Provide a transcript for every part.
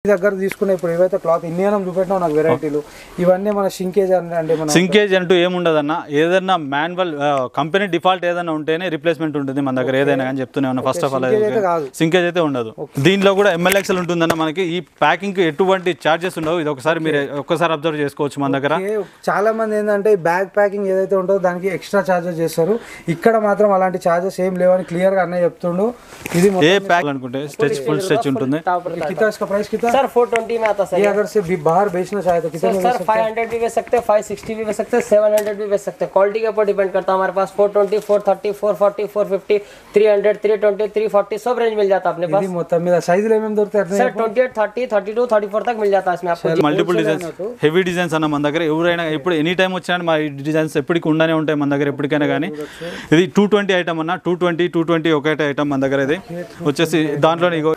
దగ్గర తీసుకునే ఇప్పుడు ఏవైతే క్లాత్ ఇండియనం చూపెట్టినావు నాకు వెరైటీలు ఇవన్నీ మన షింకేజ్ అంటే మన సింకేజ్ అంటూ ఏముండదన్న ఏదైనా మాన్యువల్ కంపెనీ డిఫాల్ట్ ఏదైనా ఉంటేనే రిప్లేస్మెంట్ ఉంటుంది మన దగ్గర ఏదైనా కానీ చెప్తూనే ఉన్నా ఫస్ట్ ఆఫ్ ఆల్ Sinkage అయితే కాదు. సింకేజ్ అయితే ఉండదు దీనిలో కూడా ఎంఎల్ఎక్సెల్ ఉంటుందన్న మనకి ఈ ప్యాకింగ్ కి ఎటువంటి చార్జెస్ ఉండవు ఇది ఒకసారి మీరు ఒక్కసారి అబ్జర్వ్ చేసుకోవచ్చు మన దగ్గర ఏ- చాలా మంది ఏంటంటే బ్యాగ్ ప్యాకింగ్ ఏదైతే ఉంటుందో దానికి ఎక్స్ట్రా చార్జెస్ చేస్తారు ఇక్కడ మాత్రం అలాంటి చార్జెస్ ఏం లేవని క్లియర్ గా అన్నయ్య చెప్తుండు ఇది ఏ ప్యాక్ అనుకుంటే స్ట్రెచ్ ఫుల్ స్ట్రెచ్ ఉంటుంది कितना इसका प्राइस कितना सर फोर ट्वेंटी में आता सर ये अगर से भी बाहर बेचना चाहे तो कितने सर में सर बेच सकते फाइव हंड्रेड भी बेच सकते हैं फाइव सिक्सटी भी बेच सकते हैं सेवन हंड्रेड भी बेच सकते हैं क्वालिटी के ऊपर डिपेंड करता है हमारे पास four twenty four thirty four forty four fifty three hundred three twenty three forty सब रेंज मिल जाता है अपने ఇది पास మొత్తం మీద సైజులు ఏమేమి దొరుకుతాయి అర్థం sir twenty eight thirty thirty two thirty four तक मिल जाता है इसमें आपको మల్టిపుల్ డిజైన్స్ హెవీ డిజైన్స్ అన్న మన దగ్గర ఎవరైనా ఎప్పుడు ఎనీ టైం వచ్చినా మా డిజైన్స్ ఎప్పటికి ఉండనే ఉంటాయి మన దగ్గర ఎప్పటికైనా కానీ ఇది టూ ట్వంటీ ఐటమ్ అన్న టూ ట్వంటీ టూ ట్వంటీ ఒకటే ఐటమ్ మన దగ్గర ఇది వచ్చేసి దాంట్లో ఇగో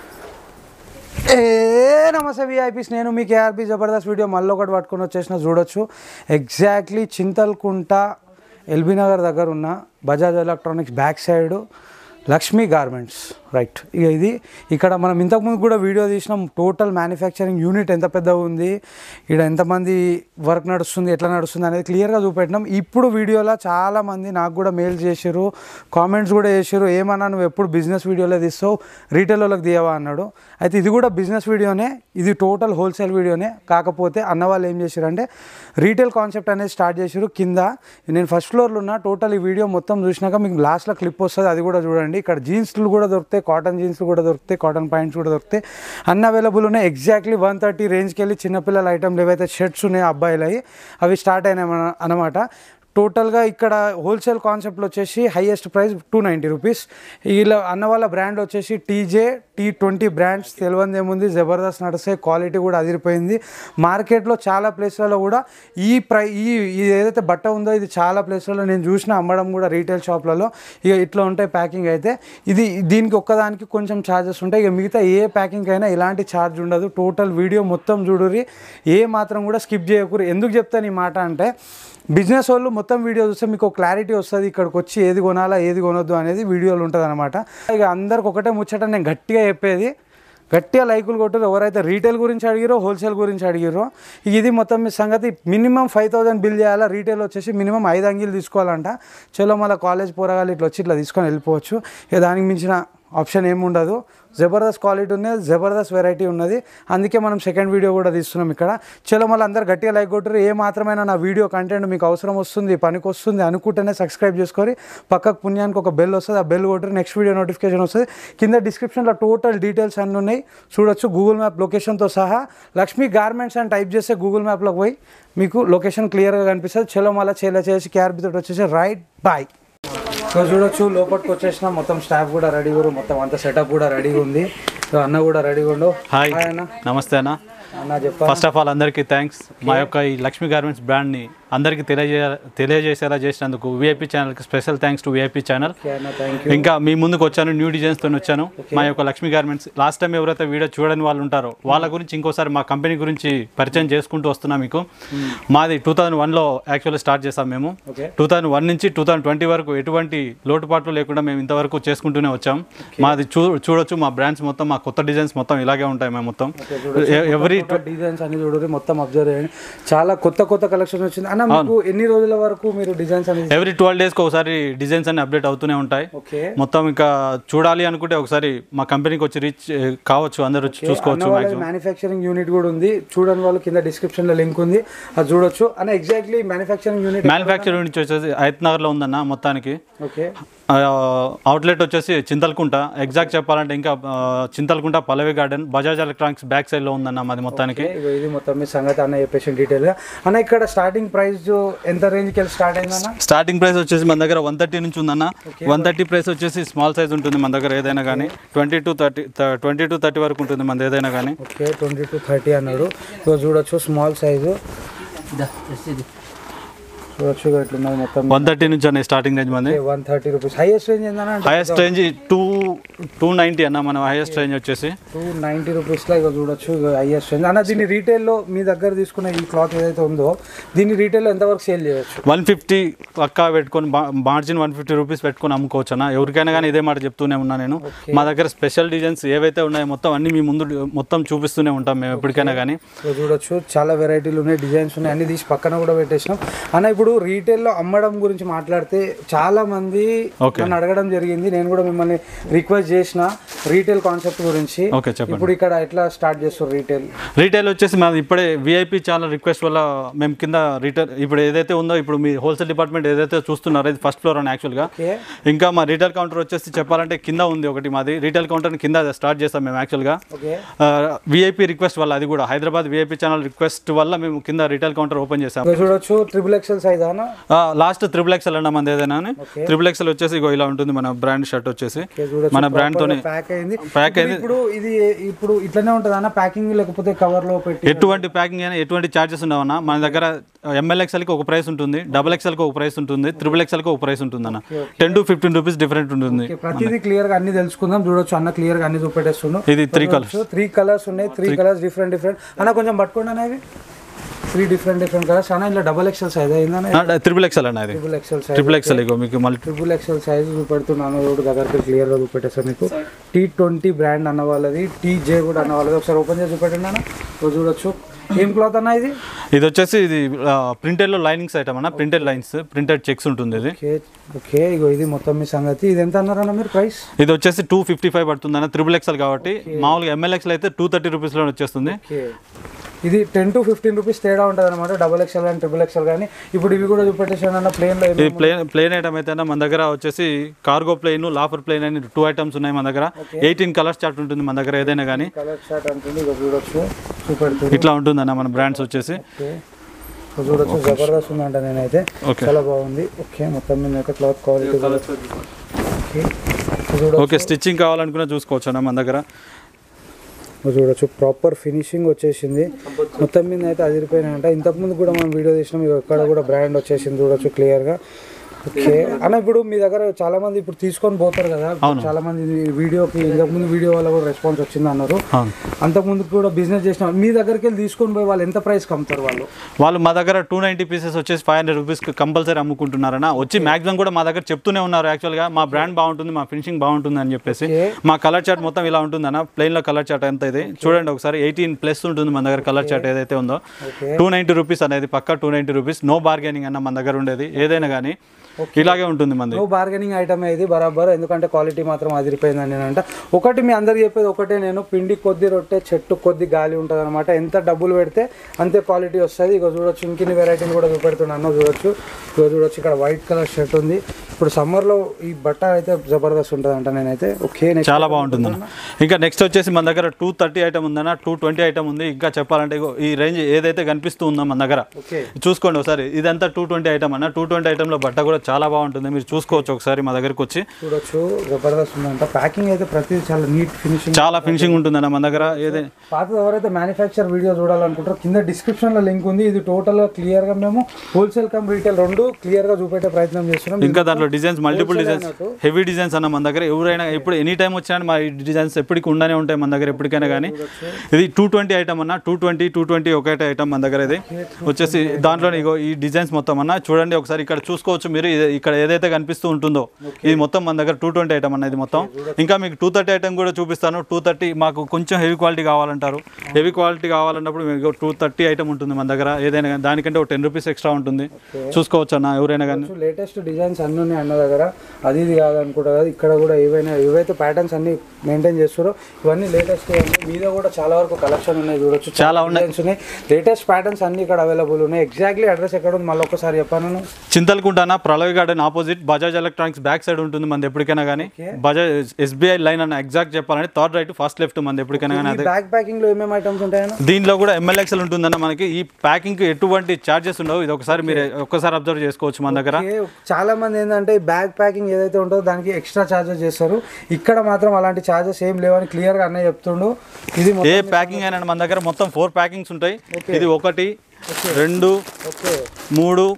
ఏ నమస్తే విఐపీస్ నేను మీ కేఆర్పి జబర్దస్త్ వీడియో మళ్ళీ ఒకటి పట్టుకొని వచ్చేసిన చూడొచ్చు ఎగ్జాక్ట్లీ చింతల్కుంట ఎల్బీ నగర్ దగ్గర ఉన్న Bajaj electronics back side Lakshmi garments right ఇక ఇది ఇక్కడ మనం ఇంతకుముందు కూడా వీడియో తీసినాం టోటల్ మ్యానుఫ్యాక్చరింగ్ యూనిట్ ఎంత పెద్దగా ఉంది ఇక్కడ ఎంతమంది వర్క్ నడుస్తుంది ఎట్లా నడుస్తుంది అనేది క్లియర్గా చూపెట్టినాం ఇప్పుడు వీడియోలో చాలా మంది నాకు కూడా మెయిల్ చేసారు కామెంట్స్ కూడా చేసారు ఏమన్నా నువ్వు ఎప్పుడు బిజినెస్ వీడియోలో తీస్తావు రీటైల్ వాళ్ళకి తీయవా అన్నాడు అయితే ఇది కూడా బిజినెస్ వీడియోనే ఇది టోటల్ హోల్సేల్ వీడియోనే కాకపోతే అన్న వాళ్ళు ఏం చేశారంటే రీటైల్ కాన్సెప్ట్ అనేది స్టార్ట్ చేశారు కింద నేను ఫస్ట్ ఫ్లోర్లో ఉన్న టోటల్ ఈ వీడియో మొత్తం చూసినాక మీకు లాస్ట్లో క్లిప్ వస్తుంది అది కూడా చూడండి ఇక్కడ జీన్స్లు కూడా దొరుకుతాయి కాటన్ జీన్స్లు కూడా దొరుకుతాయి కాటన్ ప్యాంట్స్ కూడా దొరుకుతాయి అన్ని అవైలబుల్ ఉన్నాయి ఎగ్జాక్ట్లీ వన్ థర్టీ రేంజ్కి వెళ్ళి చిన్నపిల్లల ఐటమ్లు ఏవైతే షర్ట్స్ ఉన్నాయో అబ్బాయిలు అవి అవి స్టార్ట్ అయినాయి అనమాట టోటల్గా ఇక్కడ హోల్సేల్ కాన్సెప్ట్లో వచ్చేసి highest price two ninety rupees వీళ్ళ అన్న వాళ్ళ బ్రాండ్ వచ్చేసి టీజే టీ ట్వంటీ బ్రాండ్స్ తెలియంది ఏముంది జబర్దస్త్ నడిస్తే క్వాలిటీ కూడా అదిరిపోయింది మార్కెట్లో చాలా ప్లేస్లలో కూడా ఈ ప్రై ఈ ఇది ఏదైతే బట్ట ఉందో ఇది చాలా ప్లేస్లలో నేను చూసిన అమ్మడం కూడా రీటైల్ షాప్లలో ఇక ఇట్లా ఉంటాయి ప్యాకింగ్ అయితే ఇది దీనికి ఒక్కదానికి కొంచెం ఛార్జెస్ ఉంటాయి ఇక మిగతా ఏ ప్యాకింగ్ అయినా ఎలాంటి ఛార్జ్ ఉండదు టోటల్ వీడియో మొత్తం చూడుర్రి ఏ మాత్రం కూడా స్కిప్ చేయకూరు ఎందుకు చెప్తాను ఈ మాట అంటే బిజినెస్ వాళ్ళు మొత్తం వీడియో చూస్తే మీకు క్లారిటీ వస్తుంది ఇక్కడికి వచ్చి ఏది కొనాలా ఏది కొనొద్దు అనేది వీడియోలు ఉంటుంది అనమాట ఇక అందరికి ఒకటే ముచ్చట నేను గట్టిగా చెప్పేది గట్టిగా లైకులు కొట్టారు ఎవరైతే రీటైల్ గురించి అడిగిరో హోల్సేల్ గురించి అడిగిరో ఇది మొత్తం మీ సంగతి మినిమం ఫైవ్ థౌసండ్ బిల్ చేయాలా రీటైల్ వచ్చేసి మినిమం ఐదు అంగీలు తీసుకోవాలంట చలో మళ్ళీ కాలేజ్ పోరగాలు ఇట్లా వచ్చి ఇట్లా తీసుకొని వెళ్ళిపోవచ్చు ఇక దానికి మించిన ఆప్షన్ ఏమి ఉండదు జబర్దస్త్ క్వాలిటీ ఉన్నది జబర్దస్త్ వెరైటీ ఉన్నది అందుకే మనం సెకండ్ వీడియో కూడా తీస్తున్నాం ఇక్కడ చలో మళ్ళీ అందరు గట్టిగా లైక్ కొట్టరు ఏ మాత్రమైనా నా వీడియో కంటెంట్ మీకు అవసరం వస్తుంది పనికి వస్తుంది అనుకుంటేనే సబ్స్క్రైబ్ చేసుకొని పక్కకు పుణ్యానికి ఒక బెల్ వస్తుంది ఆ బెల్ కొట్టరు నెక్స్ట్ వీడియో నోటిఫికేషన్ వస్తుంది కింద డిస్క్రిప్షన్లో టోటల్ డీటెయిల్స్ అన్నీ ఉన్నాయి చూడొచ్చు గూగుల్ మ్యాప్ లొకేషన్తో సహా లక్ష్మీ గార్మెంట్స్ అని టైప్ చేస్తే గూగుల్ మ్యాప్లోకి పోయి మీకు లొకేషన్ క్లియర్గా కనిపిస్తుంది చలో మళ్ళీ చేల చేసి క్యార్బితో వచ్చేసి రైట్ బాయ్ సో చూడొచ్చు లోపలికి వచ్చేసిన మొత్తం స్టాఫ్ కూడా రెడీగా ఉన్నారు మొత్తం అంత సెటప్ కూడా రెడీగా ఉంది సో అన్న కూడా రెడీగా ఉండు హాయ్ హాయ్ అన్న నమస్తే అన్న అన్న చెప్పా ఫస్ట్ ఆఫ్ ఆల్ అందరికీ థ్యాంక్స్ మా యొక్క ఈ లక్ష్మీ గార్మెంట్స్ బ్రాండ్ని అందరికీ తెలియజే తెలియజేసేలా చేసినందుకు విఐపి ఛానల్కి special thanks to VIP channel okay అన్న థ్యాంక్ యూ ఇంకా మీ ముందుకు వచ్చాను న్యూ డిజైన్స్తో వచ్చాను మా యొక్క లక్ష్మీ గార్మెంట్స్ లాస్ట్ టైం ఎవరైతే వీడియో చూడని వాళ్ళు ఉంటారో వాళ్ళ గురించి ఇంకోసారి మా కంపెనీ గురించి పరిచయం చేసుకుంటూ వస్తున్నాం మీకు మాది టూ థౌజండ్ వన్లో యాక్చువల్లీ స్టార్ట్ చేసాం మేము ఓకే టూ థౌజండ్ వన్ నుంచి టూ థౌజండ్ ట్వంటీ వరకు ఎటువంటి లోటుపాట్లు లేకుండా మేము ఇంతవరకు చేసుకుంటూనే వచ్చాం మాది చూ చూడొచ్చు మా బ్రాండ్స్ మొత్తం మా కొత్త డిజైన్స్ మొత్తం ఇలాగే ఉంటాయి మేము మొత్తం ఎవరి డిజైన్స్ అన్ని చూడండి మొత్తం అబ్జర్వ్ చేయండి చాలా కొత్త కొత్త కలెక్షన్ వచ్చింది అన్న మీకు ఎన్ని రోజుల వరకు మీరు డిజైన్స్ అనేది ఎవ్రీ ట్వెల్వ్ డేస్కి ఒకసారి డిజైన్స్ అన్ని అప్డేట్ అవుతూనే ఉంటాయి ఓకే మొత్తం ఇంకా చూడాలి అనుకుంటే ఒకసారి మా కంపెనీకి వచ్చి రీచ్ కావచ్చు అందరూ వచ్చి చూసుకోవచ్చు మాక్సిమం మ్యానుఫ్యాక్చరింగ్ యూనిట్ కూడా ఉంది చూడని వాళ్ళు కింద డిస్క్రిప్షన్ లో లింక్ ఉంది అది చూడొచ్చు అన్న ఎగ్జాక్ట్లీ మ్యానుఫ్యాక్చరింగ్ యూనిట్ మ్యానుఫ్యాక్చరింగ్ నుంచి వచ్చేసి హైత్ నగర్లో ఉందన్న మొత్తానికి ఓకే అవుట్లెట్ వచ్చేసి చింతల్కుంట ఎగ్జాక్ట్ చెప్పాలంటే ఇంకా ఆ, Chintalkunta Pallavi garden Bajaj electronics back సైడ్లో ఉందన్న మాది మొత్తానికి ఇగో ఇది మొత్తం మీ సంగతి అన్న చెప్పేసి డీటెయిల్ గా అన్న ఇక్కడ స్టార్టింగ్ ప్రైస్ ఎంత రేంజ్కి వెళ్ళి స్టార్ట్ అయిందన్న స్టార్టింగ్ ప్రైస్ వచ్చేసి మన దగ్గర వన్ థర్టీ నుంచి ఉందన్న వన్ థర్టీ ప్రైస్ వచ్చేసి స్మాల్ సైజ్ ఉంటుంది మన దగ్గర ఏదైనా కానీ twenty to thirty twenty to thirty వరకు ఉంటుంది మన ఏదైనా కానీ ఓకే ట్వంటీ టు థర్టీ అన్నాడు ఇగో చూడొచ్చు స్మాల్ సైజు చూడొచ్చు ఇక ఇట్లున్నది మొత్తం వన్ థర్టీ నుంచి అన్న స్టార్టింగ్ రేంజ్ మంది one thirty rupees highest range ఏంటన్నా అంటే highest range two two ninety అన్న మన హైయెస్ట్ రేంజ్ వచ్చేసి టూ నైంటీ రూపీస్లో ఇక చూడొచ్చు ఇక హైయెస్ట్ రేంజ్ అన్న దీన్ని రీటైల్లో మీ దగ్గర తీసుకున్న ఈ క్లాత్ ఏదైతే ఉందో దీన్ని రీటైల్లో ఎంతవరకు సేల్ చేయొచ్చు వన్ ఫిఫ్టీ పక్కా పెట్టుకొని మార్జిన్ వన్ ఫిఫ్టీ రూపీస్ పెట్టుకొని అమ్ముకోవచ్చు అన్న ఎవరికైనా కానీ ఇదే మాట చెప్తూనే ఉన్నా నేను మా దగ్గర స్పెషల్ డిజైన్స్ ఏవైతే ఉన్నాయో మొత్తం అన్ని మీ ముందు మొత్తం చూపిస్తూనే ఉంటాం మేము ఎప్పటికైనా కానీ ఇక చూడొచ్చు చాలా వెరైటీలు ఉన్నాయి డిజైన్స్ ఉన్నాయి అన్ని తీసి పక్కన కూడా పెట్టేసినాం అన్న ఇప్పుడు రీటైల్లో అమ్మడం గురించి మాట్లాడితే చాలా మంది Okay. నన్ను అడగడం జరిగింది నేను కూడా మిమ్మల్ని రిక్వెస్ట్ చేసిన రీటైల్ కాన్సెప్ట్ గురించి ఓకే చెప్పండి ఇప్పుడు ఇక్కడ ఎట్లా స్టార్ట్ చేస్తారు రీటైల్ రీటైల్ వచ్చేసి మాది ఇప్పుడే విఐపి చాలా రిక్వెస్ట్ వల్ల మేము కింద రీటైల్ ఇప్పుడు ఏదైతే ఉందో ఇప్పుడు మీ హోల్సేల్ డిపార్ట్మెంట్ ఏదైతే చూస్తున్నారో ఇది ఫస్ట్ ఫ్లోర్ అని యాక్చువల్గా ఓకే ఇంకా మా రీటైల్ కౌంటర్ వచ్చేసి చెప్పాలంటే కింద ఉంది ఒకటి మాది రీటైల్ కౌంటర్ కింద స్టార్ట్ చేస్తాం మేము యాక్చువల్గా ఓకే విఐపి రిక్వెస్ట్ వల్ల అది కూడా హైదరాబాద్ విఐపి ఛానల్ రిక్వెస్ట్ వల్ల మేము కింద రీటైల్ కౌంటర్ ఓపెన్ చేసాం ఇక్కడ చూడొచ్చు ట్రిపుల్ ఎక్సెల్ సైజ్ అన్న లాస్ట్ త్రిబుల్ ఎక్సెల్ అన్న మంది ఏదైనా Okay. త్రిబుల్ ఎక్సెల్ వచ్చేసి ఇగో ఇలా ఉంటుంది మన బ్రాండ్ షర్ట్ వచ్చేసి ఓకే, చూడొచ్చు మన బ్రాండ్ తోనే ప్యాక్ అయింది ప్యాక్ ఇప్పుడు- అయింది ఇప్పుడు ఇది ఇప్పుడు ఇట్లనే ఉంటుంది అన్న ప్యాకింగ్ లేకపోతే కవర్ లో పెట్టి ఎటువంటి ప్యాకింగ్ అయినా ఎటువంటి ఛార్జెస్ ఉండవన్నా మన దగ్గర ఎంఎల్ ఎక్స్ఎల్కి ఒక ప్రైస్ ఉంటుంది డబుల్ ఎక్స్ఎల్కి ఒక ప్రైస్ ఉంటుంది త్రిబుల్ ఎక్స్ఎల్కి ఒక ప్రైస్ ఉంటుంది అన్న ten to fifteen rupees different ఉంటుంది ఓకే, ప్రతిదీ క్లియర్ గా అన్ని తెలుసుకుందాం చూడొచ్చు అన్న క్లియర్ గా అన్ని చూపెట్టేస్తుండు ఇది త్రీ కలర్స్ త్రీ కలర్స్ ఉన్నాయి త్రీ కలర్స్ డిఫరెంట్ డిఫరెంట్ అన్న కొంచెం పట్టుకోండి అన్న ఇవి త్రీ డిఫరెంట్ డిఫరెంట్ కలర్స్ అన్న ఇలా డబల్ ఎక్సెల్ సైజ్ అయిందన్న త్రిబుల్ ఎక్స్ఎల్ అన్న ఇది triple XL size triple XL ఇగో మీకు మళ్ళీ ట్రిపుల్ ఎక్సెల్ సైజ్ చూపెడుతున్నాను రోడ్డు దగ్గరికి క్లియర్ గా చూపెట్టేస్తాను మీకు టీ ట్వంటీ బ్రాండ్ అన్న వాళ్ళది టీ జే కూడా అన్న వాళ్ళది ఒకసారి ఓపెన్ చేసి చూపెట్టండి అన్న ఓ చూడొచ్చు ఏం క్లాత్ అన్న ఇది ఇది వచ్చేసి ఇది ప్రింటెడ్ లో లైనింగ్స్ ఐటమ్ అన్న ప్రింటెడ్ లైన్స్ ప్రింటెడ్ చెక్స్ ఉంటుంది ఇది ఓకే ఓకే ఇగో ఇది మొత్తం మీ సంగతి ఇది ఎంత అన్నారన్న మీరు ప్రైస్ ఇది వచ్చేసి టూ ఫిఫ్టీ ఫైవ్ పడుతుంది అన్న త్రిబుల్ ఎక్స్ఎల్ కాబట్టి మామూలుగా ఎంఎల్ఎక్స్ఎల్ అయితే టూ థర్టీ రూపీస్లో వచ్చేస్తుంది ఓకే ఇది టెన్ టు ఫిఫ్టీన్ రూపీస్ తేడా ఉంటుంది అనమాట డబల్ ఎక్స్ఎల్ కానీ ట్రిపుల్ ఎక్స్ఎల్ కానీ ఇప్పుడు ఇవి కూడా చూపెట్టేసాను అన్న ప్లేన్లో ఇది ప్లేన్ ప్లేన్ ఐటమ్ అయితే మన దగ్గర వచ్చేసి కార్గో ప్లేన్ లాఫర్ ప్లేన్ అని టూ ఐటమ్స్ ఉన్నాయి మన దగ్గర ఎయిటీన్ కలర్స్ చార్ట్ ఉంటుంది మన దగ్గర ఏదైనా కానీ కలర్ షార్ట్ అంటుంది ఇక చూడొచ్చు చూపెడుతుంది ఇట్లా ఉంటుంది అన్న మన బ్రాండ్స్ వచ్చేసి ఓకే ఇక చూడొచ్చు జబర్దస్త్ ఉందంట నేనైతే ఓకే చాలా బాగుంది ఓకే మొత్తం మీద అయితే క్లాత్ క్వాలిటీ కూడా ఓకే ఇక చూడొచ్చు ఓకే స్టిచ్చింగ్ కావాలనుకున్నా చూసుకోవచ్చు అన్న మన దగ్గర ఇక చూడొచ్చు ప్రాపర్ ఫినిషింగ్ వచ్చేసింది మొత్తం మీద అయితే అదిరిపోయినాయంట ఇంతకుముందు కూడా మనం వీడియో తీసినాం ఇక ఇక్కడ కూడా బ్రాండ్ వచ్చేసింది చూడొచ్చు క్లియర్గా ఓకే అన్న ఇప్పుడు మీ దగ్గర చాలా మంది ఇప్పుడు తీసుకొని పోతారు కదా చాలా మంది ఇది వీడియోకి ఇంతకుముందు వీడియో వల్ల కూడా రెస్పాన్స్ వచ్చింది అన్నారు అవును. అంతకుముందు కూడా బిజినెస్ చేసిన మీ దగ్గరికి వెళ్ళి తీసుకొని పోయి వాళ్ళు ఎంత ప్రైస్ అమ్ముతారు వాళ్ళు వాళ్ళు మా దగ్గర టూ నైంటీ పీసెస్ వచ్చేసి ఫైవ్ హండ్రెడ్ రూపీస్కి కంపల్సరీ అమ్ముకుంటున్నారన్న వచ్చి మాక్సిమం కూడా మా దగ్గర చెప్తూనే ఉన్నారు యాక్చువల్గా మా బ్రాండ్ బాగుంటుంది మా ఫినిషింగ్ బాగుంటుంది అని చెప్పేసి Okay. మా కలర్ చార్ట్ మొత్తం ఇలా ఉంటుంది అన్న ప్లెయిన్లో కలర్ చార్ట్ ఎంత ఇది చూడండి ఒకసారి ఎయిటీన్ ప్లస్ ఉంటుంది మన దగ్గర కలర్ చార్ట్ ఏదైతే ఉందో ఓకే టూ నైంటీ రూపీస్ అనేది పక్క two ninety rupees no bargaining అన్న మన దగ్గర ఉండేది ఏదైనా కానీ ఇలాగే ఉంటుంది మంది నో బార్గెనింగ్ ఐటమ్ ఇది బరాబర్ ఎందుకంటే క్వాలిటీ మాత్రం అదిరిపోయిందని నేను అంట ఒకటి మీ అందరికి చెప్పేది ఒకటే నేను పిండి కొద్ది రొట్టె చెట్టు కొద్ది గాలి ఉంటుంది అనమాట ఎంత డబ్బులు పెడితే అంతే క్వాలిటీ వస్తుంది ఇక చూడొచ్చు ఇంకిన్ని వెరైటీలు కూడా చూపెడుతున్నాను చూడొచ్చు ఇక చూడొచ్చు ఇక్కడ వైట్ కలర్ షర్ట్ ఉంది ఇప్పుడు సమ్మర్లో ఈ బట్ట అయితే జబర్దస్త్ ఉంటుంది అంట నేనైతే ఓకే next చాలా బాగుంటుంది అన్న ఇంకా నెక్స్ట్ వచ్చేసి మన దగ్గర టూ థర్టీ ఐటమ్ ఉందన్న టూ ట్వంటీ ఐటమ్ ఉంది ఇంకా చెప్పాలంటే ఇగో ఈ రేంజ్ ఏదైతే కనిపిస్తూ ఉందో మన దగ్గర ఓకే చూసుకోండి ఒకసారి ఇదంతా టూ ట్వంటీ ఐటమ్ అన్న టూ ట్వంటీ ఐటమ్లో బట్ట కూడా చాలా బాగుంటుంది మీరు చూసుకోవచ్చు ఒకసారి మా దగ్గరికి వచ్చి చూడొచ్చు జబర్దస్త్ ఉందంట ప్యాకింగ్ అయితే ప్రతిదీ చాలా నీట్ ఫినిషింగ్ చాలా ఫినిషింగ్ ఉంటుందన్న మన దగ్గర ఏదే పాతది ఎవరైతే మ్యానుఫ్యాక్చర్ వీడియో చూడాలనుకుంటారో కింద డిస్క్రిప్షన్ లో లింక్ ఉంది ఇది టోటల్ గా క్లియర్ గా మేము హోల్సేల్ కమ్ రీటైల్ రెండు క్లియర్ గా చూపెట్టే ప్రయత్నం చేస్తున్నాం ఇంకా దాంట్లో designs multiple designs heavy designs అన్న మన దగ్గర ఎవరైనా ఇప్పుడు ఎనీ టైం వచ్చినా మా డిజైన్స్ ఎప్పటికి ఉండనే ఉంటాయి మన దగ్గర ఎప్పటికైనా కానీ ఇది టూ ట్వంటీ ఐటమ్ అన్న టూ ట్వంటీ టూ ట్వంటీ ఒకటే ఐటమ్ మన దగ్గర ఇది వచ్చేసి దాంట్లో ఇగో ఈ డిజైన్స్ మొత్తం అన్న చూడండి ఒకసారి ఇక్కడ చూసుకోవచ్చు మీరు ఇది- ఇక్కడ ఏదైతే కనిపిస్తూ ఉంటుందో ఇది మొత్తం మన దగ్గర టూ ట్వంటీ ఐటమ్ అన్న ఇది మొత్తం ఇంకా మీకు టూ థర్టీ ఐటమ్ కూడా చూపిస్తాను టూ థర్టీ మాకు కొంచెం హెవీ క్వాలిటీ కావాలంటారు హెవీ క్వాలిటీ కావాలన్నప్పుడు మీకు టూ థర్టీ ఐటమ్ ఉంటుంది మన దగ్గర ఏదైనా కానీ దానికంటే ఒక టెన్ రూపీస్ ఎక్స్ట్రా ఉంటుంది చూసుకోవచ్చు అన్న ఎవరైనా కానీ లేటెస్ట్ డిజైన్స్ అన్ని ఉన్నాయి అన్న దగ్గర అది ఇది కాదనుకుంటా కదా ఇక్కడ కూడా ఏవైనా ఏవైతే ప్యాటర్న్స్ అన్ని మెయింటైన్ చేస్తారో ఇవన్నీ లేటెస్ట్ మీద కూడా చాలా వరకు కలెక్షన్ ఉన్నాయి చూడొచ్చు చాలా ఉన్నాయి. designs ఉన్నాయి లేటెస్ట్ ప్యాటర్న్స్ అన్ని ఇక్కడ అవైలబుల్ ఉన్నాయి ఎగ్జాక్ట్లీ అడ్రస్ ఎక్కడ ఉంది మళ్ళీ ఒకసారి చెప్పాను చింతలకుంటాన ప్రళయ్ garden opposite Bajaj electronics back side ఉంటుంది మనది ఎప్పటికైనా కానీ బజాజ్ ఎస్బీఐ లైన్ అన్న ఎగ్జాక్ట్ చెప్పాలంటే థర్డ్ రైట్ ఫస్ట్ లెఫ్ట్ మనది ఎప్పటికైనా కానీ అదే బ్యాక్ ప్యాకింగ్ లో ఏమేమి ఐటమ్స్ ఉంటాయన్న దీనిలో కూడా ఎంఎల్ఎక్స్ఎల్ ఉంటుందన్న మనకి ఈ ప్యాకింగ్ ఎటువంటి చార్జెస్ ఉండవు ఇది ఒకసారి మీరు ఒక్కసారి అబ్జర్వ్ చేసుకోవచ్చు మన దగ్గర ఓకే, చాలా మంది ఏంటంటే బ్యాగ్ ప్యాకింగ్ ఏదైతే ఉంటుందో దానికి ఎక్స్ట్రా చార్జెస్ చేస్తారు ఇక్కడ మాత్రం అలాంటి చార్జెస్ ఏం లేవని క్లియర్ గా అన్నయ్య చెప్తుండు ఇది మొత్తం- ఏ ప్యాకింగ్ అయినా మన దగ్గర మొత్తం ఫోర్ ప్యాకింగ్స్ ఉంటాయి ఇది ఒకటి రెండు ఓకే మూడు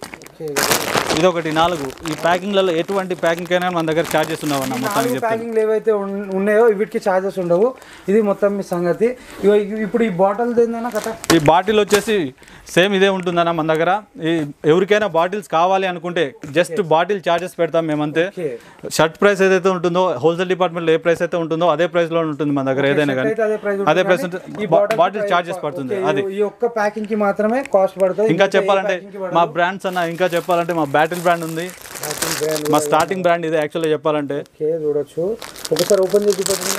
ఓకే ఇదొకటి నాలుగు ఈ ప్యాకింగ్లలో ఎటువంటి ప్యాకింగ్ అయినా మన దగ్గర ఛార్జెస్ ఉన్నావన్న మొత్తానికి చెప్తాను ప్యాకింగ్ ఏవైతే ఉన్- ఉన్నాయో వీటికి ఛార్జెస్ ఉండవు ఇది మొత్తం మీ సంగతి ఇగో ఇ- ఇప్పుడు ఈ బాటిల్ ఏందన్నా కథ ఈ బాటిల్ వచ్చేసి సేమ్ ఇదే ఉంటుందన్న మన దగ్గర ఈ ఎవరికైనా బాటిల్స్ కావాలి అనుకుంటే జస్ట్ బాటిల్ ఛార్జెస్ పెడతాం మేమంతే ఓకే షర్ట్ ప్రైస్ ఏదైతే ఉంటుందో హోల్సేల్ డిపార్ట్మెంట్లో ఏ ప్రైస్ అయితే ఉంటుందో అదే ప్రైస్ లో ఉంటుంది మన దగ్గర ఏదైనా కానీ అయితే అదే ప్రైస్ అదే ప్రైస్ ఉంటుంది బాటిల్ ఛార్జెస్ పడుతుంది అది ఈ ఒక్క ప్యాకింగ్ కి మాత్రమే కాస్ట్ పడుతుంది ఇంకా చెప్పాలంటే మా బ్రాండ్స్ అన్న ఇంకా చెప్పాలంటే మా బ్యాటిల్ బ్రాండ్ ఉంది బ్రాండ్ మా స్టార్టింగ్ బ్రాండ్ ఇదే యాక్చువల్గా చెప్పాలంటే ఓకే చూడొచ్చు ఒకసారి ఓపెన్ చేసి చూపెట్టండి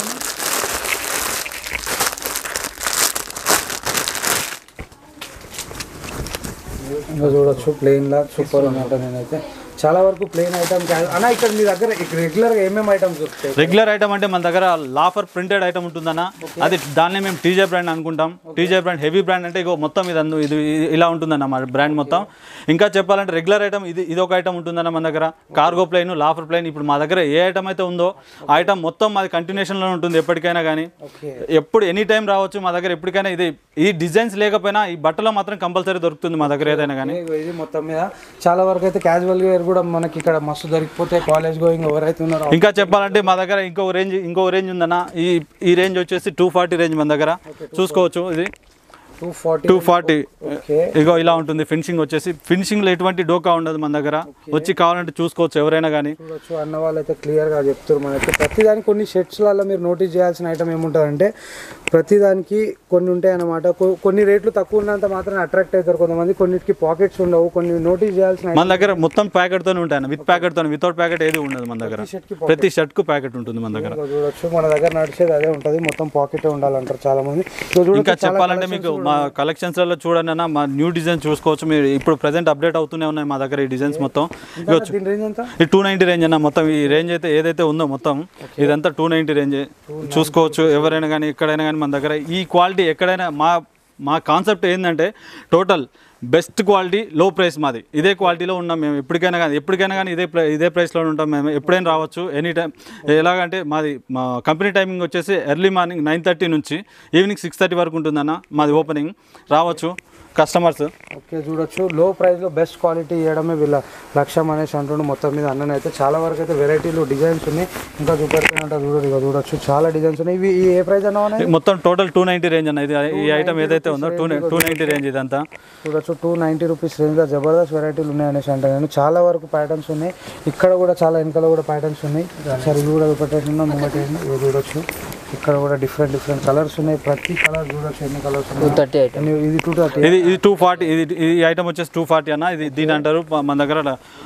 ఇంకా చూడొచ్చు ప్లెయిన్ లా సూపర్ ఉందంట నేనైతే చాలా వరకు ప్లెయిన్ ఐటమ్ కాదు అన్న ఇక్కడ మీ దగ్గర రెగ్యులర్ గా ఏమేమి ఐటమ్స్ దొరుకుతాయి రెగ్యులర్ ఐటమ్ అంటే మన దగ్గర లాఫర్ ప్రింటెడ్ ఐటమ్ ఉంటుందన్న అది దాన్నే మేము టీజే బ్రాండ్ అనుకుంటాం టీజే బ్రాండ్ హెవీ బ్రాండ్ అంటే ఇగో మొత్తం ఇది అందు- ఇది ఇది ఇలా ఉంటుందన్న మా బ్రాండ్ మొత్తం ఇంకా చెప్పాలంటే రెగ్యులర్ ఐటమ్ ఇది ఇది ఒక ఐటమ్ ఉంటుందన్న మన దగ్గర కార్గో ప్లైన్ లాఫర్ ప్లైన్ ఇప్పుడు మా దగ్గర ఏ ఐటమ్ అయితే ఉందో ఆ ఐటమ్ మొత్తం మాది కంటిన్యూషన్లో ఉంటుంది ఎప్పటికైనా కానీ ఓకే ఎప్పుడు ఎనీ టైం రావచ్చు మా దగ్గర ఎప్పటికైనా ఇది ఈ డిజైన్స్ లేకపోయినా ఈ బట్టలో మాత్రం కంపల్సరీ దొరుకుతుంది మా దగ్గర ఏదైనా కానీ ఇగో ఇది మొత్తం మీద చాలా వరకు అయితే క్యాజువల్ వేర్ కూడా మనకి ఇక్కడ మస్తు దొరికిపోతే కాలేజ్ గోయింగ్ ఎవరైతే ఉన్నారో ఇంకా చెప్పాలంటే మా దగ్గర ఇంకో రేంజ్ ఇంకో రేంజ్ ఉందన్న ఈ ఈ రేంజ్ వచ్చేసి టూ ఫార్టీ రేంజ్ మన దగ్గర చూసుకోవచ్చు ఇది two forty two forty okay ఇగో ఇలా ఉంటుంది ఫినిషింగ్ వచ్చేసి ఫినిషింగ్ లో ఎటువంటి డోకా ఉండదు మన దగ్గర వచ్చి కావాలంటే చూసుకోవచ్చు ఎవరైనా కానీ చూడొచ్చు అన్న వాళ్ళు అయితే క్లియర్గా చెప్తారు మనకి ప్రతిదానికి కొన్ని షర్ట్స్లలో మీరు నోటీస్ చేయాల్సిన ఐటమ్ ఏముంటుందంటే ప్రతిదానికి కొన్ని ఉంటాయి అన్నమాట కొ- కొన్ని రేట్లు తక్కువ ఉన్నంత మాత్రం అట్రాక్ట్ అవుతారు కొంతమంది కొన్నిటికి పాకెట్స్ ఉండవు కొన్ని నోటీస్ చేయాల్సిన మన దగ్గర మొత్తం ప్యాకెట్ తోనే ఉంటాయి విత్ ప్యాకెట్ తో వితౌట్ ప్యాకెట్ ఏది ఉండదు మన దగ్గర షర్ట్ కి ప్రతి షర్ట్ కు ప్యాకెట్ ఉంటుంది మన దగ్గర ఇదిగో చూడొచ్చు మన దగ్గర నడిచేది అదే ఉంటుంది మొత్తం పాకెట్ ఉండాలంటారు చాలా మంది ఇదిగో చూడొచ్చు, ఇంకా చాలా చెప్పాలంటే collections మీకు మా కలెక్షన్స్ లలో చూడండి అన్న మా న్యూ డిజైన్ చూసుకోవచ్చు మీరు ఇప్పుడు ప్రెసెంట్ అప్డేట్ అవుతూనే ఉన్నాయి మా దగ్గర ఈ డిజైన్స్ మొత్తం ఇగో చూ- దీని రేంజ్ ఎంత ఈ టూ నైంటీ రేంజ్ అన్న మొత్తం ఈ రేంజ్ అయితే ఏదైతే ఉందో మొత్తం ఇదంతా టూ నైంటీ రేంజ్ చూసుకోవచ్చు ఎవరైనా కానీ ఎక్కడైనా కానీ మన దగ్గర ఈ క్వాలిటీ ఎక్కడైనా మా మా కాన్సెప్ట్ ఏంటంటే total best quality low price మాది ఇదే క్వాలిటీలో ఉన్నాం మేము ఎప్పటికైనా కానీ ఎప్పటికైనా కానీ ఇదే ప్ర- ఇదే ప్రైస్లో ఉంటాం మేము ఎప్పుడైనా రావచ్చు ఎనీ టైం ఎలాగంటే మాది మా కంపెనీ టైమింగ్ వచ్చేసి ఎర్లీ మార్నింగ్ నైన్ థర్టీ నుంచి ఈవినింగ్ సిక్స్ థర్టీ వరకు ఉంటుందన్న మాది ఓపెనింగ్ రావచ్చు కస్టమర్స్ ఓకే చూడొచ్చు లో ప్రైస్లో బెస్ట్ క్వాలిటీ ఇవ్వడమే వీళ్ళ లక్ష్యం అనేసి అంటుండు మొత్తం మీద అన్ననైతే చాలా వరకు అయితే వెరైటీలు డిజైన్స్ ఉన్నాయి ఇంకా చూపెడుతున్నట్టు చూడదు ఇక చూడొచ్చు చాలా డిజైన్స్ ఉన్నాయి ఇవి ఈ ఏ ప్రైస్ అన్నా ఉన్నాయి మొత్తం టోటల్ టూ నైంటీ రేంజ్ అన్న ఇది ఈ ఐటమ్ ఏదైతే ఉందో టూ టూ నైంటీ రేంజ్ ఇదంతా చూడొచ్చు టూ నైంటీ రూపీస్ రేంజ్లో జబర్దస్త్ వెరైటీలు ఉన్నాయి అనేసి అంటే నేను చాలా వరకు ప్యాటర్న్స్ ఉన్నాయి ఇక్కడ కూడా చాలా వెనకాల కూడా ప్యాటర్న్స్ ఉన్నాయి సరే ఇవి కూడా పెట్టేసిన ముంగట ఇవి చూడొచ్చు ఇక్కడ కూడా డిఫరెంట్ డిఫరెంట్ కలర్స్ ఉన్నాయి ప్రతి కలర్ చూడొచ్చు ఎన్ని కలర్స్ టూ ఉన్నాయి థర్టీ ఐటమ్ ఎన్ని- ఇది టూ థర్టీ ఇది ఇది టూ ఫార్టీ ఇది ఈ ఐటమ్ వచ్చేసి టూ ఫార్టీ అన్న ఇది దీని అంటారు ప- మన దగ్గర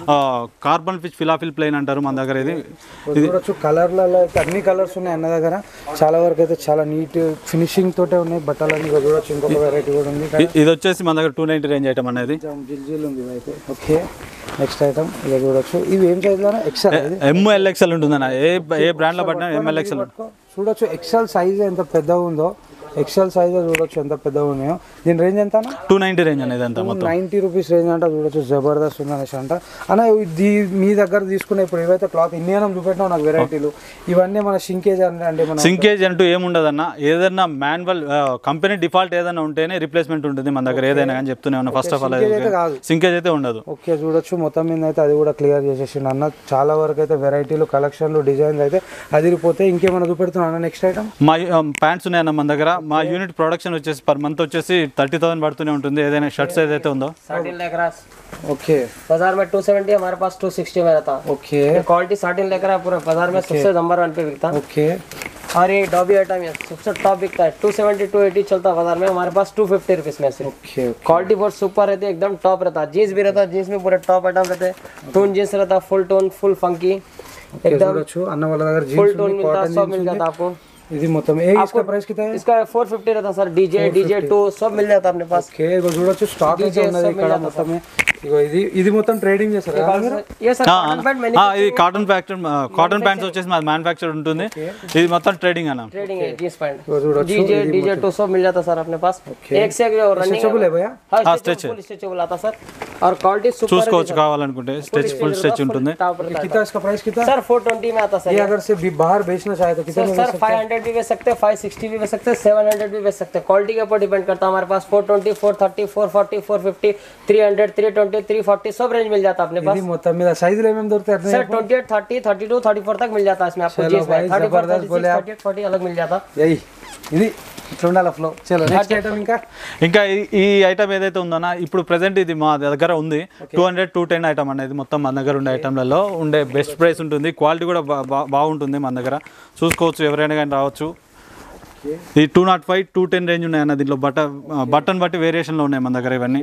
కార్బన్ ఫిష్ ఫిలాఫిల్ ప్లేన్ అంటారు మన దగ్గర ఇది చూడొచ్చు కలర్లలో అయితే అన్ని కలర్స్ ఉన్నాయి అన్న దగ్గర చాలా వరకు అయితే చాలా నీట్ ఫినిషింగ్ తోటే ఉన్నాయి బట్టలన్నీ ఇక చూడొచ్చు ఇంకొక వెరైటీ కూడా ఉంది ఇ- ఇది వచ్చేసి మన దగ్గర టూ నైంటీ రేంజ్ ఐటమ్ అనేది కొంచెం జిల్ జిల్ ఉంది ఇది అయితే ఓకే నెక్స్ట్ ఐటమ్ ఇక చూడొచ్చు ఇవి ఏం సైజులో ఎక్సెల్ ఇది ఎంఎల్ఎక్స్ఎల్ ఉంటుందన్న ఏ ఏ బ్రాండ్లో పట్టినా ఎంఎల్ఎక్స్ఎల్ చూడొచ్చు ఎక్సెల్ సైజ్ ఎంత పెద్దగా ఉందో ఎక్సెల్ సైజ్ చూడొచ్చు ఎంత పెద్దగా ఉన్నాయో దీని రేంజ్ ఎంత టూ నైంటీ రేంజ్ అనేది అంతా మొత్తం నైంటీ రూపీస్ రేంజ్ అంట చూడొచ్చు జబర్దస్త్ ఉంది అనేసి అంట అన్న ఇది మీ దగ్గర తీసుకున్న ఇప్పుడు ఏవైతే క్లాత్ ఇండియన్ చూపెట్టినావు నాకు వెరైటీలు ఇవన్నీ మన షింకేజ్ అంటే మన సింకేజ్ అంటూ ఏముండదన్న ఏదైనా మాన్యువల్ కంపెనీ డిఫాల్ట్ ఏదైనా ఉంటేనే రిప్లేస్మెంట్ ఉంటుంది మన దగ్గర ఏదైనా కానీ చెప్తూనే ఉన్నా ఫస్ట్ ఆఫ్ ఆల్ Sinkage అయితే కాదు. సింకేజ్ అయితే ఉండదు ఓకే చూడొచ్చు మొత్తం మీద అయితే అది కూడా క్లియర్ చేసేసిండు అన్న చాలా వరకు అయితే వెరైటీలు కలెక్షన్లు డిజైన్స్ అయితే అదిరిపోతే ఇంకేమైనా చూపెడుతున్నా అన్న నెక్స్ట్ ఐటమ్ మా ప్యాంట్స్ ఉన్నాయన్న మన దగ్గర మా యూనిట్ ప్రొడక్షన్ వచ్చేసి పర్ మంత్ వచ్చేసి థర్టీ థౌసండ్ పడుతూనే ఉంటుంది ఏదైనా షర్ట్స్ ఏదైతే ఉందో साढ़े लाख रास ఓకే बाजार में टू सेवेंटी हमारे पास टू सिक्सटी में रहता ఓకే ये क्वालिटी साढ़े लेकर है पूरे बाजार में सबसे नंबर वन पे बिकता ఓకే और ये डॉबी आइटम है सबसे टॉप बिकता है टू सेवेंटी टू एटी चलता है बाजार में हमारे पास टू फिफ्टी रुपीज में सिर्फ ఓకే क्वालिटी बहुत सुपर रहती है एकदम टॉप रहता है जीन्स भी रहता है जीन्स में पूरे टॉप आइटम रहते हैं टोन जीन्स रहता है फुल टोन फुल फंकी एकदम చూడొచ్చు అన్న వాళ్ళ దగ్గర फुल జీన్స్ टोन ఉంది मिलता है కాటन सब జీన్స్ मिल ఉంది जाता है आपको ఇది మొత్తం ఏ इसका ప్రైస్ कितना है इसका फोर फिफ्टी रहता है सर डीजे डीजे टू सब मिल जाता है अपने पास ఓకే ఇగో చూడొచ్చు స్టాక్ అయితే ఉన్నది ఇక్కడ మొత్తం ఇగో ఇది ఇది మొత్తం ట్రేడింగ్ చేస్తారు కదా మీరు ये सर ఆ, cotton pant ఆ, ఇది కాటన్ ఫ్యాక్చర్ కాటన్ ప్యాంట్స్ వచ్చేసి మాది మ్యానుఫ్యాక్చర్ ఉంటుంది ఇది మొత్తం ట్రేడింగ్ అన్న ट्रेडिंग है जींस पैंट ఇగో చూడొచ్చు डीजे डीजे टू सब मिल जाता है सर अपने पास एक से एक रनिंग स्ट्रेचेबल है भैया हाँ हाँ, स्ट्रेचेबल stretch है। फुल स्ट्रेचेबल आता है सर और क्वालिटी सुपर చూసుకోవచ్చు కావాలనుకుంటే స్ట్రెచ్ ఫుల్ స్ట్రెచ్ ఉంటుంది कितना इसका प्राइस कितना सर फोर ट्वेंटी में आता सर ये अगर से भी बाहर बेचना चाहे तो कितने सर में सर फाइव हंड्रेड भी बेच सकते हैं फाइव सिक्सटी भी बेच सकते हैं सेवन हंड्रेड भी बेच सकते हैं क्वालिटी के ऊपर डिपेंड करता है हमारे पास four twenty four thirty four forty four fifty three hundred three twenty three forty सब रेंज मिल जाता है अपने पास ఇది మొత్తం మీద సైజులు ఏమేమి దొరుకుతాయి అట్లా sir twenty eight thirty thirty two thirty four तक मिल जाता है इसमें आपको चलो जींस भाई, में थर्टी फोर जबरदस्त थर्टी बोले आप। थर्टी एट फोर्टी अलग मिल जाता ఎయ్ ఇది ఇట్లా ఉండాలి ఫ్లో చలో నెక్స్ట్ ఐటమ్ ఇంకా ఇంకా ఈ- ఈ ఐటమ్ ఏదైతే ఉందన్నా ఇప్పుడు ప్రెసెంట్ ఇది మా దగ్గర ఉంది two hundred two ten item అనేది మొత్తం మన దగ్గర ఉండే ఐటమ్లలో ఉండే బెస్ట్ ప్రైస్ ఉంటుంది క్వాలిటీ కూడా బా- బా- బాగుంటుంది మన దగ్గర చూసుకోవచ్చు ఎవరైనా కానీ రావచ్చు ఈ two naught five two ten range ఉన్నాయన్న దీంట్లో బట్ట బటన్ బట్టి వేరియేషన్లో ఉన్నాయి మన దగ్గర ఇవన్నీ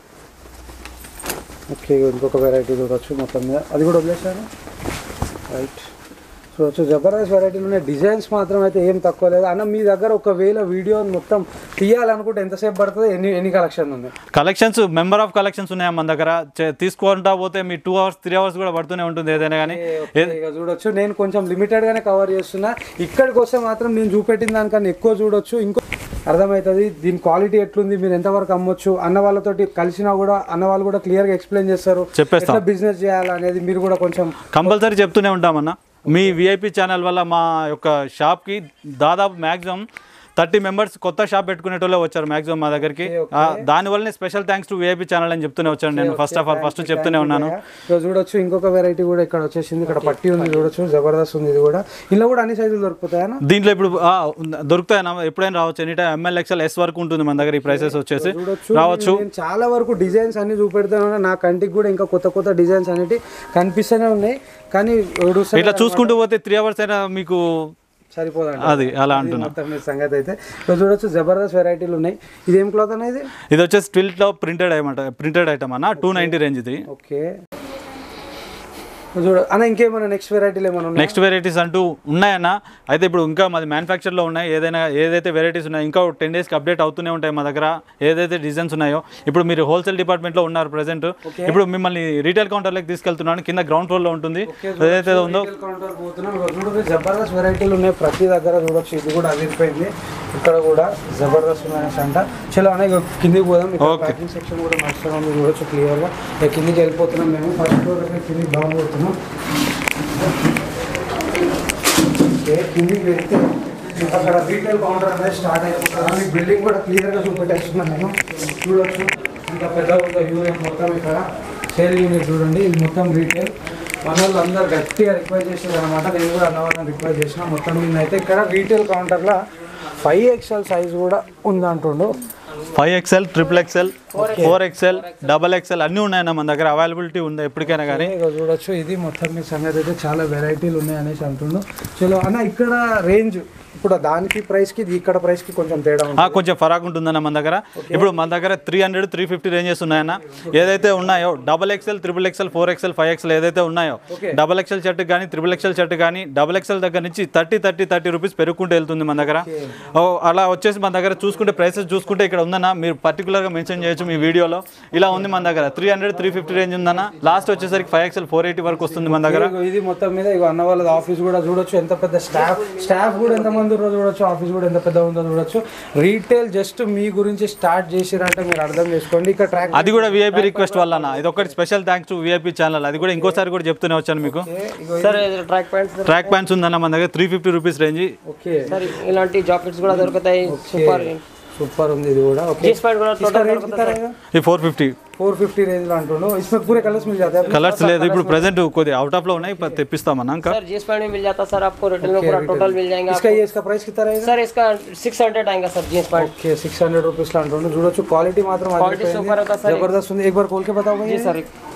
ఓకే ఇంకొక వెరైటీ చూడొచ్చు మొత్తం మీద అది కూడా వదిలేసాను రైట్ చూడొచ్చు జబర్దస్త్ వెరైటీలు ఉన్నాయి డిజైన్స్ మాత్రం అయితే ఏం తక్కువ లేదు అన్న మీ దగ్గర ఒకవేళ వీడియో మొత్తం తీయాలనుకుంటే ఎంతసేపు పడుతుంది ఎన్ని ఎన్ని కలెక్షన్ ఉంది కలెక్షన్స్ మెంబర్ ఆఫ్ కలెక్షన్స్ ఉన్నాయి మన దగ్గర చే- తీసుకుంటా పోతే మీ టూ అవర్స్ త్రీ అవర్స్ కూడా పడుతూనే ఉంటుంది ఏదైనా కానీ ఓకే, ఇక చూడొచ్చు నేను కొంచెం లిమిటెడ్ గానే కవర్ చేస్తున్నా ఇక్కడికి వస్తే మాత్రం నేను చూపెట్టిన దానికన్నా ఎక్కువ చూడొచ్చు ఇంకో అర్థమవుతుంది దీని క్వాలిటీ ఎట్లుంది మీరు ఎంతవరకు అమ్మొచ్చు అన్న వాళ్ళతోటి కలిసినా కూడా అన్న వాళ్ళు కూడా క్లియర్ గా ఎక్స్ప్లెయిన్ చేస్తారు చెప్పేస్తాం. ఎట్లా బిజినెస్ చేయాలనేది మీరు కూడా కొంచెం కంపల్సరీ చెప్తూనే ఉంటామన్న మీ విఐపి ఛానల్ వల్ల మా యొక్క షాప్కి దాదాపు మ్యాక్సిమం థర్టీ మెంబర్స్ కొత్త షాప్ పెట్టుకునేటోళ్ళే వచ్చారు మ్యాక్సిమం మా దగ్గరికి ఆ, దానివల్లనే special thanks to VIP channel అని చెప్తూనే వచ్చాను నేను ఫస్ట్ ఆఫ్ ఆల్ ఫస్ట్ చెప్తూనే ఉన్నాను సో చూడొచ్చు ఇంకొక వెరైటీ కూడా ఇక్కడ వచ్చేసింది ఇక్కడ పట్టి ఉంది చూడొచ్చు జబర్దస్త్ ఉంది ఇది కూడా ఇందులో కూడా అన్ని సైజులు దొరుకుతాయా దీంట్లో ఇప్పుడు ఆ, దొరుకుతాయన్న ఎప్పుడైనా రావచ్చు any time M L XL S వరకు ఉంటుంది మన దగ్గర ఈ ప్రైసెస్ వచ్చేసి చూడొచ్చు రావచ్చు నేను చాలా వరకు డిజైన్స్ అన్ని చూపెడతాను నా కంటికి కూడా ఇంకా కొత్త కొత్త డిజైన్స్ అనేవి కనిపిస్తూనే ఉన్నాయి కానీ ఎవడు ఇట్లా చూసుకుంటూ పోతే త్రీ అవర్స్ అయినా మీకు సరిపోదండి అది అలా అంటున్నా మొత్తం మీ సంగతి అయితే సో చూడొచ్చు జబర్దస్త్ వెరైటీలు ఉన్నాయి ఇది ఏం క్లాత్ అనేది ఇది వచ్చేసి ట్విల్ట్లో ప్రింటెడ్ ఐటమ్ ప్రింటెడ్ ఐటమ్ అన్న టూ నైంటీ రేంజ్ ఇది ఓకే చూడ అన్న ఇంకేమైనా నెక్స్ట్ వెరైటీలు ఏమైనా ఉన్నాయి నెక్స్ట్ వెరైటీస్ అంటూ ఉన్నాయన్న అయితే ఇప్పుడు ఇంకా మాది మ్యానుఫ్యాక్చర్లో ఉన్నాయి ఏదైనా ఏదైతే వెరైటీస్ ఉన్నాయో ఇంకా టెన్ డేస్కి అప్డేట్ అవుతూనే ఉంటాయి మా దగ్గర ఏదైతే డిజైన్స్ ఉన్నాయో ఇప్పుడు మీరు హోల్సేల్ డిపార్ట్మెంట్లో ఉన్నారు ప్రజెంట్ ఇప్పుడు మిమ్మల్ని రీటైల్ కౌంటర్లోకి తీసుకెళ్తున్నాను కింద గ్రౌండ్ ఫ్లోర్లో ఉంటుంది ఏదైతే ఉందో కౌంటర్ పోతున్నాం ఇగో చూడు జబర్దస్త్ వెరైటీలు ఉన్నాయి ప్రతి దగ్గర చూడొచ్చు ఇది కూడా అదిరిపోయింది ఇక్కడ కూడా జబర్దస్త్ ఉన్నాయి అంట చలో అన్న ఇగో కిందికి పోదాం ఇక్కడ ప్యాకింగ్ సెక్షన్ కూడా నడుస్తూ ఉంది చూడొచ్చు క్లియర్గా ఇక కిందికి వెళ్ళిపోతున్నాం మేము ఫస్ట్ ఫ్లోర్ దగ్గర కిందికి డౌన్ పోతున్నాం ఓకే, కిందికి వెళ్తే మీకు అక్కడ రీటైల్ కౌంటర్ అనేది స్టార్ట్ అయిపోతుంది మీకు బిల్డింగ్ కూడా క్లియర్గా చూపెట్టేస్తున్నాను నేను చూడొచ్చు ఇంకా పెద్ద పెద్ద యూనిట్ మొత్తం ఇక్కడ సేల్ యూనిట్ చూడండి ఇది మొత్తం రీటైల్ మన వాళ్ళు అందరు గట్టిగా రిక్వెస్ట్ చేసేది అనమాట నేను కూడా అన్న వాళ్ళని రిక్వెస్ట్ చేసిన మొత్తం మీద అయితే ఇక్కడ రీటైల్ కౌంటర్లో ఫైవ్ ఎక్స్ఎల్ సైజ్ కూడా ఉందంటుండు five XL triple XL four XL double XL అన్నీ ఉన్నాయన్న మన దగ్గర అవైలబిలిటీ ఉంది ఎప్పటికైనా కానీ ఇక చూడొచ్చు ఇది మొత్తం మీ సంగతి అయితే చాలా వెరైటీలు ఉన్నాయి అనేసి అంటుండు చలో అన్న ఇక్కడ రేంజ్ ఇప్పుడు దానికి ప్రైస్కి ఇది ఇక్కడ ప్రైస్కి కొంచెం తేడా ఉంది ఆ, కొంచెం ఫరాక్ ఉంటుందన్న మన దగ్గర ఇప్పుడు మన దగ్గర three hundred three fifty ranges ఉన్నాయన్న ఏదైతే ఉన్నాయో double XL triple XL four XL five XL ఏదైతే ఉన్నాయో డబల్ ఎక్స్ఎల్ షర్ట్ కానీ త్రిబుల్ ఎక్స్ఎల్ షర్ట్ కానీ డబల్ ఎక్స్ఎల్ దగ్గర నుంచి థర్టీ థర్టీ థర్టీ రూపీస్ పెరుగుకుంటూ వెళ్తుంది మన దగ్గర ఓ, అలా వచ్చేసి మన దగ్గర చూసుకుంటే ప్రైసెస్ చూసుకుంటే ఇక్కడ ఉందన్న మీరు పర్టికులర్గా మెన్షన్ చేయొచ్చు మీ వీడియోలో ఇలా ఉంది మన దగ్గర three hundred three fifty range ఉందన్న లాస్ట్ వచ్చేసరికి ఫైవ్ ఎక్స్ఎల్ ఫోర్ ఎయిటీ వరకు వస్తుంది మన దగ్గర ఇగో ఇది మొత్తం మీద ఇగో అన్న వాళ్ళ ఆఫీస్ కూడా చూడొచ్చు ఎంత పెద్ద స్టాఫ్ స్టాఫ్ కూడా ఎంత మంది ఉన్నారో చూడొచ్చు ఆఫీస్ కూడా ఎంత పెద్ద ఉందో చూడొచ్చు రీటైల్ జస్ట్ మీ గురించి స్టార్ట్ చేసిరంటే మీరు అర్థం చేసుకోండి ఇక్కడ ట్రాక్ అది కూడా విఐపి రిక్వెస్ట్ వల్ల అన్న ఇది ఒకటి special thanks to VIP channel అది కూడా ఇంకోసారి కూడా చెప్తూనే వచ్చాను మీకు sir track pants track pants ఉందన్న మన దగ్గర three fifty rupees range okay sir ఇలాంటి జాకెట్స్ కూడా దొరుకుతాయి సూపర్ సూపర్ ఉంది ఇది కూడా ఓకే జీన్స్ ప్యాంట్ కూడా టోటల్ దొరుకుతాయి ఈ four fifty four fifty range లో అంటుండు इसमें पूरे कलर्स मिल जाते हैं కలర్స్ లేదు ఇప్పుడు ప్రెసెంట్ కొద్దిగా అవుట్ ఆఫ్ లో ఉన్నాయి ఇప్పుడు తెప్పిస్తామన్నా ఇంకా सर जींस पैंट भी मिल जाता सर आपको रिटेल में पूरा टोटल मिल जाएगा इसका ये इसका प्राइस कितना रहेगा सर इसका सिक्स हंड्रेड आएगा sir jeans pant okay six hundred rupees లో అంటుండు చూడొచ్చు క్వాలిటీ మాత్రం क्वालिटी सुपर होता सर जबरदस्त ఉంది एक बार खोल के बताओ भाई जी सर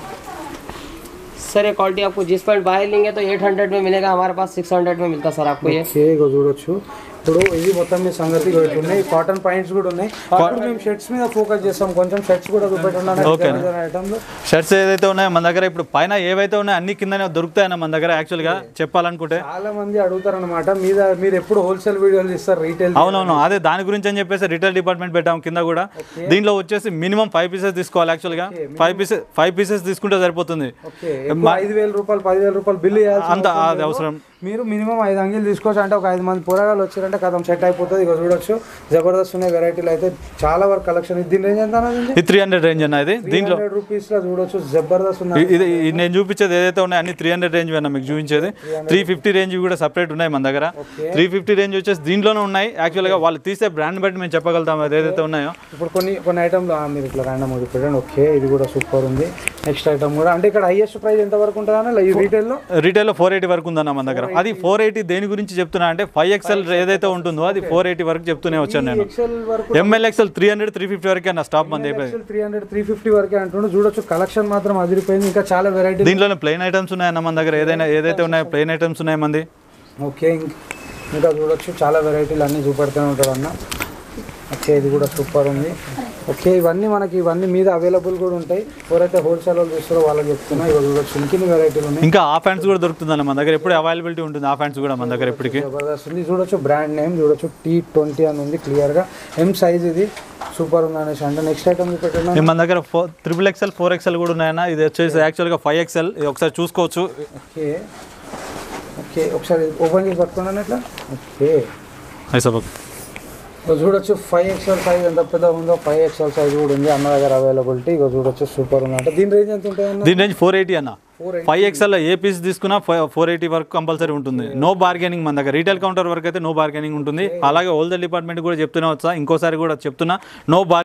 सर ये क्वालिटी आपको जींस पैंट बाहर लेंगे तो एट हंड्रेड में मिलेगा हमारे पास सिक्स हंड्रेड में मिलता सर आपको ये ఓకే ఇగో చూడొచ్చు ఇప్పుడు ఇది మొత్తం మీ సంగతి ఇగో ఇట్లా ఉన్నాయి కాటన్ పాయింట్స్ కూడా ఉన్నాయి ఇప్పుడు మేము షర్ట్స్ మీద ఫోకస్ చేస్తాం కొంచెం షర్ట్స్ కూడా Okay. చూపెట్టున్నాను ఐటమ్లు షర్ట్స్ ఏదైతే ఉన్నాయో మన దగ్గర ఇప్పుడు పైన ఏవైతే ఉన్నాయో అన్ని కిందనే దొరుకుతాయన్న మన దగ్గర యాక్చువల్ గా చెప్పాలనుకుంటే చాలా మంది అడుగుతారు అనమాట మీద మీరు ఎప్పుడు హోల్సేల్ వీడియోలు ఇస్తారు రీటైల్ అవునవును అదే దాని గురించి అని చెప్పేసి రిటైల్ డిపార్ట్మెంట్ పెట్టాం కింద కూడా దీంట్లో వచ్చేసి మినిమం ఫైవ్ పీసెస్ తీసుకోవాలి యాక్చువల్ గా ఫైవ్ పీసెస్ ఫైవ్ పీసెస్ తీసుకుంటే సరిపోతుంది ఓకే ఎక్కువ ఐదు వేల రూపాయలు పదివేల రూపాయలు బిల్లు చేయాల్సిన అంత అవసరం అది లేదు. అవసరం మీరు మినిమం ఐదు అంగిలు తీసుకోవచ్చు అంటే ఒక ఐదు మంది పోరాగాలు వచ్చారంటే కథం సెట్ అయిపోతుంది ఇక చూడొచ్చు జబర్దస్త్ ఉన్నాయి వెరైటీలు అయితే చాలా వరకు కలెక్షన్ ఇది దీని రేంజ్ ఎంత అన్నది ఇది త్రీ హండ్రెడ్ రేంజ్ అన్న ఇది దీంట్లో హండ్రెడ్ రూపీస్ లో చూడొచ్చు జబర్దస్త్ ఉన్నాయి ఇది ఇది నేను చూపించేది ఏదైతే ఉన్నాయో అన్ని త్రీ హండ్రెడ్ రేంజ్ అన్న మీకు చూపించేది త్రీ ఫిఫ్టీ రేంజ్ కూడా సపరేట్ ఉన్నాయి మన దగ్గర త్రీ ఫిఫ్టీ రేంజ్ వచ్చేసి దీంట్లోనే ఉన్నాయి యాక్చువల్గా వాళ్ళు తీసే బ్రాండ్ బట్టి మేము చెప్పగలుగుతాం అది ఏదైతే ఉన్నాయో ఇప్పుడు కొన్ని కొన్ని ఐటమ్లు మీరు ఇట్లా ర్యాండమ్ ఒకటి పెట్టండి ఓకే ఇది కూడా సూపర్ ఉంది నెక్స్ట్ ఐటమ్ కూడా అంటే ఇక్కడ హైయెస్ట్ ప్రైస్ ఎంత వరకు ఉంటుంది అన్న ఈ రీటైల్లో రీటైల్లో ఫోర్ ఎయిటీ వరకు ఉందన్న మన దగ్గర అది ఫోర్ ఎయిటీ దేని గురించి చెప్తున్నా అంటే ఫైవ్ ఎక్స్ఎల్ ఏదైతే ఉంటుందో అది ఫోర్ ఎయిటీ వరకు చెప్తూనే వచ్చాను నేను ఎక్సెల్ వరకు M L XL three hundred three fifty వరకే నా స్టాప్ మంది అయిపోయింది త్రీ హండ్రెడ్ త్రీ ఫిఫ్టీ వరకే అంటుండే చూడొచ్చు కలెక్షన్ మాత్రం అదిరిపోయింది ఇంకా చాలా వెరైటీ దీంట్లోనే ప్లెయిన్ ఐటమ్స్ ఉన్నాయన్న మన దగ్గర ఏదైనా ఏదైతే ఉన్నాయో ప్లెయిన్ ఐటమ్స్ ఉన్నాయి మంది ఓకే ఇంక- ఇంకా చూడొచ్చు చాలా వెరైటీలు అన్నీ చూపెడుతూనే ఉంటారు అన్న ఓకే ఇది కూడా సూపర్ ఉంది ఓకే ఇవన్నీ మనకి ఇవన్నీ మీద అవైలబుల్ కూడా ఉంటాయి ఎవరైతే హోల్సేల్ వాళ్ళు చూస్తారో వాళ్ళకి చెప్తున్నా ఇవి చూడొచ్చు ఇంకిన్ని వెరైటీలు ఉన్నాయి ఇంకా హాఫ్ హ్యాండ్స్ కూడా దొరుకుతుందన్న మన దగ్గర ఎప్పుడు అవైలబిలిటీ ఉంటుంది హాఫ్ హ్యాండ్స్ కూడా మన దగ్గర ఇప్పటికి జబర్దస్త్ ఉంది చూడొచ్చు బ్రాండ్ నేమ్ చూడొచ్చు టీ ట్వంటీ అని ఉంది క్లియర్గా ఎం సైజ్ ఇది సూపర్ ఉంది అనేసి అంటే నెక్స్ట్ ఐటమ్ పెట్టండి మన దగ్గర four triple XL four XL కూడా ఉన్నాయన్న ఇది వచ్చేసి యాక్చువల్గా ఫైవ్ ఎక్స్ఎల్ ఇది ఒకసారి చూసుకోవచ్చు ఓకే ఓకే ఒకసారి ఓపెన్ చేసి పట్టుకున్నాను ఇట్లా ఓకే ఐసబక్ ఇక చూడొచ్చు ఫైవ్ ఎక్స్ఎల్ సైజ్ ఎంత పెద్ద ఉందో ఫైవ్ ఎక్స్ఎల్ సైజ్ కూడా ఉంది అన్న దగ్గర అవైలబిలిటీ ఇక చూడొచ్చు సూపర్ ఉంది అంటే దీని రేంజ్ ఎంత ఉంటుంది అన్న దీని రేంజ్ ఫోర్ ఎయిటీ అన్న ఫైవ్ ఎక్స్ఎల్ ఏ పీస్ తీసుకున్నా ఫోర్ ఎయిటీ వరకు కంపల్సరీ ఉంటుంది నో బార్గెనింగ్ మన దగ్గర రీటైల్ కౌంటర్ వరకు అయితే నో బార్గెనింగ్ ఉంటుంది అలాగే హోల్సేల్ డిపార్ట్మెంట్ కూడా చెప్తూనే వచ్చా ఇంకోసారి కూడా చెప్తున్నా నో బార్